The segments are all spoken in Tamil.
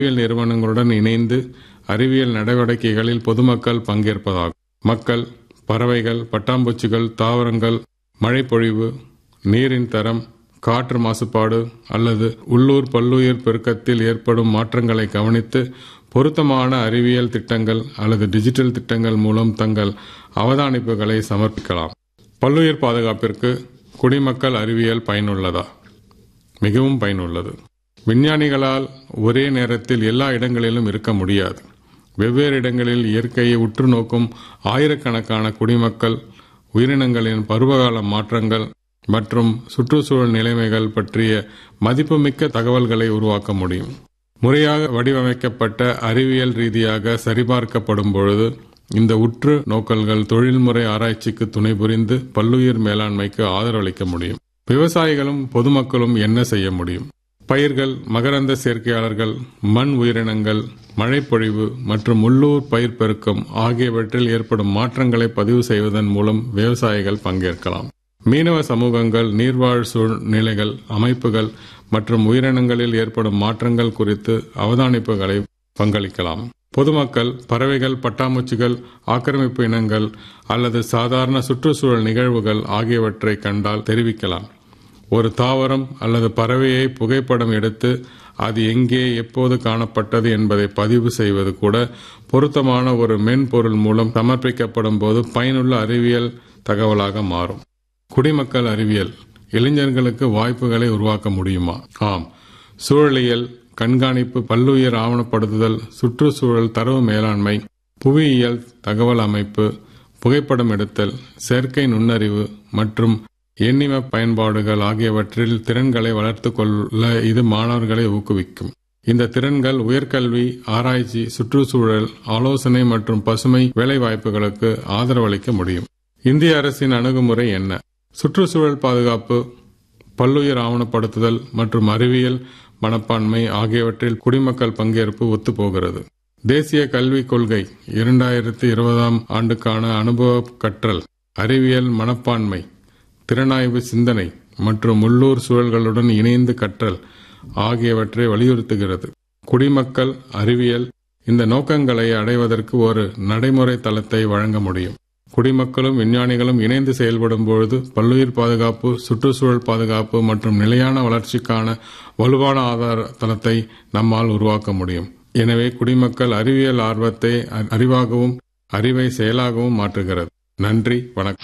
அறிவியல் நிறுவனங்களுடன் இணைந்து அறிவியல் நடவடிக்கைகளில் பொதுமக்கள் பங்கேற்பதாகும் மக்கள் பறவைகள் பட்டாம்பூச்சிகள் தாவரங்கள் மழைப்பொழிவு நீரின் தரம் காற்று மாசுபாடு அல்லது உள்ளூர் பல்லுயிர் பெருக்கத்தில் ஏற்படும் மாற்றங்களை கவனித்து பொருத்தமான அறிவியல் திட்டங்கள் அல்லது டிஜிட்டல் திட்டங்கள் மூலம் தங்கள் அவதானிப்புகளை சமர்ப்பிக்கலாம் பல்லுயிர் பாதுகாப்பிற்கு குடிமக்கள் அறிவியல் பயனுள்ளதா மிகவும் பயனுள்ளது விஞ்ஞானிகளால் ஒரே நேரத்தில் எல்லா இடங்களிலும் இருக்க முடியாது வெவ்வேறு இடங்களில் இயற்கையை உற்று நோக்கும் ஆயிரக்கணக்கான குடிமக்கள் உயிரினங்களின் பருவகால மாற்றங்கள் மற்றும் சுற்றுச்சூழல் நிலைமைகள் பற்றிய மதிப்புமிக்க தகவல்களை உருவாக்க முடியும் முறையாக வடிவமைக்கப்பட்ட அறிவியல் ரீதியாக சரிபார்க்கப்படும் பொழுது இந்த உற்று நோக்கல்கள் தொழில்முறை ஆராய்ச்சிக்கு துணை புரிந்து பல்லுயிர் மேலாண்மைக்கு ஆதரவளிக்க முடியும் விவசாயிகளும் பொதுமக்களும் என்ன செய்ய முடியும் பயிர்கள் மகரந்த சேர்க்கையாளர்கள் மண் உயிரினங்கள் மழைப்பொழிவு மற்றும் உள்ளூர் பயிர் பெருக்கம் ஆகியவற்றில் ஏற்படும் மாற்றங்களை பதிவு செய்வதன் மூலம் விவசாயிகள் பங்கேற்கலாம் மீனவ சமூகங்கள் நீர்வாழ் சூழ்நிலைகள் அமைப்புகள் மற்றும் உயிரினங்களில் ஏற்படும் மாற்றங்கள் குறித்து அவதானிப்புகளை பங்களிக்கலாம் பொதுமக்கள் பறவைகள் பட்டாம்பூச்சிகள் ஆக்கிரமிப்பு இனங்கள் அல்லது சாதாரண சுற்றுச்சூழல் நிகழ்வுகள் ஆகியவற்றை கண்டால் தெரிவிக்கலாம் ஒரு தாவரம் அல்லது பறவையை புகைப்படம் எடுத்து அது எங்கே எப்போது காணப்பட்டது என்பதை பதிவு செய்வது கூட பொருத்தமான ஒரு மென்பொருள் மூலம் சமர்ப்பிக்கப்படும் போது பயனுள்ள அறிவியல் தகவலாக மாறும் குடிமக்கள் அறிவியல் இளைஞர்களுக்கு வாய்ப்புகளை உருவாக்க முடியுமா ஆம் சூழலியல் கண்காணிப்பு பல்லுயிர் ஆவணப்படுத்துதல் சுற்றுச்சூழல் தரவு மேலாண்மை புவியியல் தகவல் அமைப்பு புகைப்படம் எடுத்தல் செயற்கை நுண்ணறிவு மற்றும் எண்ணிம பயன்பாடுகள் ஆகியவற்றில் திறன்களை வளர்த்துக் கொள்ள இது மாணவர்களை ஊக்குவிக்கும் இந்த திறன்கள் உயர்கல்வி ஆராய்ச்சி சுற்றுச்சூழல் ஆலோசனை மற்றும் பசுமை வேலைவாய்ப்புகளுக்கு ஆதரவளிக்க முடியும் இந்திய அரசின் அணுகுமுறை என்ன சுற்றுச்சூழல் பாதுகாப்பு பல்லுயிர் ஆவணப்படுத்துதல் மற்றும் அறிவியல் மனப்பான்மை ஆகியவற்றில் குடிமக்கள் பங்கேற்பு ஒத்துப்போகிறது தேசிய கல்விக் கொள்கை இரண்டாயிரத்தி இருபதாம் ஆண்டுக்கான அனுபவ கற்றல் அறிவியல் மனப்பான்மை திறனாய்வு சிந்தனை மற்றும் உள்ளூர் சூழல்களுடன் இணைந்து கற்றல் ஆகியவற்றை வலியுறுத்துகிறது குடிமக்கள் அறிவியல் இந்த நோக்கங்களை அடைவதற்கு ஒரு நடைமுறை தளத்தை வழங்க முடியும் குடிமக்களும் விஞ்ஞானிகளும் இணைந்து செயல்படும் பொழுது பல்லுயிர் பாதுகாப்பு சுற்றுச்சூழல் பாதுகாப்பு மற்றும் நிலையான வளர்ச்சிக்கான வலுவான ஆதார தளத்தை நம்மால் உருவாக்க முடியும் எனவே குடிமக்கள் அறிவியல் ஆர்வத்தை அறிவாகவும் அறிவை செயலாகவும் மாற்றுகிறது நன்றி வணக்கம்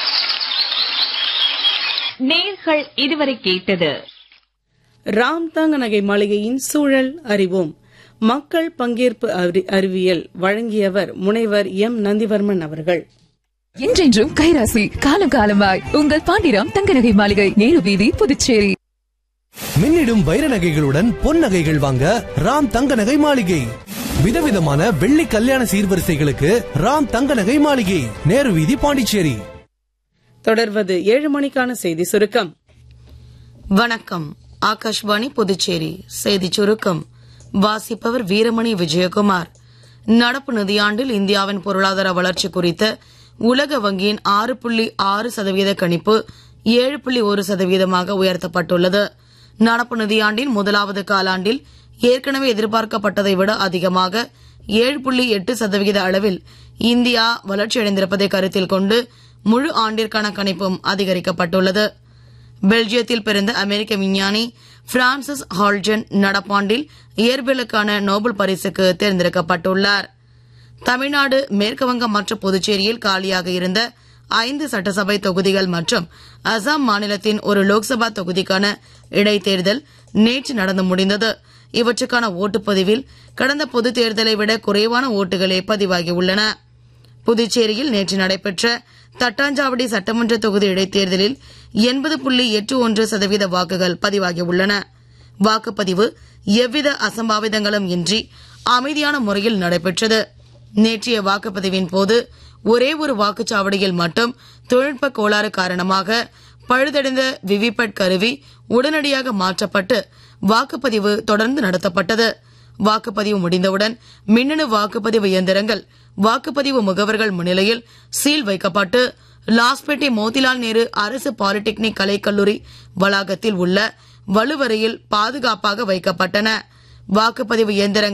நேர்கள் இதுவரை கேட்டது ராம் தங்க நகை மாளிகையின் சூழல் அறிவோம் மக்கள் பங்கேற்பு அறி- அறிவியல் வழங்கியவர் முனைவர் எம் நந்திவர்மன் அவர்கள் என்றென்றும் கைராசி காலம் காலமாய் உங்கள் பாண்டிராம் தங்க நகை மாளிகை நேரு வீதி புதுச்சேரி மின்னிடும் வைர நகைகளுடன் பொன் நகைகள் வாங்க ராம் தங்க நகை மாளிகை விதவிதமான வெள்ளி கல்யாண சீர்வரிசைகளுக்கு ராம் தங்க நகை மாளிகை நேரு வீதி பாண்டிச்சேரி தொடர்வது ஏழு மணிக்கான செய்தி சுருக்கம் வணக்கம் ஆகாஷ்வாணி புதுச்சேரி செய்தி சுருக்கம் வாசிப்பவர் வீரமணி விஜயகுமார் நடப்பு நிதியாண்டில் இந்தியாவின் பொருளாதார வளர்ச்சி குறித்த உலக வங்கியின் ஆறு புள்ளி ஆறு சதவீத கணிப்பு ஏழு புள்ளி ஒரு சதவீதமாக உயர்த்தப்பட்டுள்ளது நடப்பு நிதியாண்டின் முதலாவது காலாண்டில் ஏற்கனவே எதிர்பார்க்கப்பட்டதை விட அதிகமாக ஏழு புள்ளி எட்டு சதவிகித அளவில் இந்தியா வளர்ச்சியடைந்திருப்பதை கருத்தில் கொண்டு முழு ஆண்டிற்கான கணிப்பும் அதிகரிக்கப்பட்டுள்ளது பெல்ஜியத்தில் பிறந்த அமெரிக்க விஞ்ஞானி பிரான்சிஸ் ஹால்ஜன் நடப்பாண்டில் இயற்பியலுக்கான நோபல் பரிசுக்கு தேர்ந்தெடுக்கப்பட்டுள்ளார் தமிழ்நாடு மேற்குவங்கம் மற்றும் புதுச்சேரியில் காலியாக இருந்த ஐந்து சட்டசபை தொகுதிகள் மற்றும் அசாம் மாநிலத்தின் ஒரு லோக்சபா தொகுதிக்கான இடைத்தேர்தல் நேற்று நடந்து முடிந்தது இவற்றுக்கான ஓட்டுப்பதிவில் கடந்த பொதுத் தேர்தலை விட குறைவான ஓட்டுகளே பதிவாகியுள்ளன புதுச்சேரியில் நேற்று நடைபெற்ற தட்டாஞ்சாவடி சட்டமன்ற தொகுதி இடைத்தேர்தலில் எண்பது புள்ளி எட்டு ஒன்று சதவீத வாக்குகள் பதிவாகியுள்ளன வாக்குப்பதிவு எவ்வித அசம்பாவிதங்களும் இன்றி அமைதியான முறையில் நடைபெற்றது நேற்றைய வாக்குப்பதிவின் போது ஒரே ஒரு வாக்குச்சாவடியில் மட்டும் தொழில்நுட்ப கோளாறு காரணமாக பழுதடைந்த விவிபேட் கருவி உடனடியாக மாற்றப்பட்டு வாக்குப்பதிவு தொடர்ந்து நடத்தப்பட்டது வாக்குப்பதிவு முடிந்தவுடன் மின்னணு வாக்குப்பதிவு இயந்திரங்கள் வாக்குப்பதிவு முகவர்கள் முன்னிலையில் சீல் வைக்கப்பட்டு லாஸ்பேட்டை மோதிலால் நேரு அரசு பாலிடெக்னிக் கலைக்கல்லூரி வளாகத்தில் உள்ள வலுவறையில் பாதுகாப்பாக வைக்கப்பட்டன வாக்குப்பதிவு இயந்திரங்கள்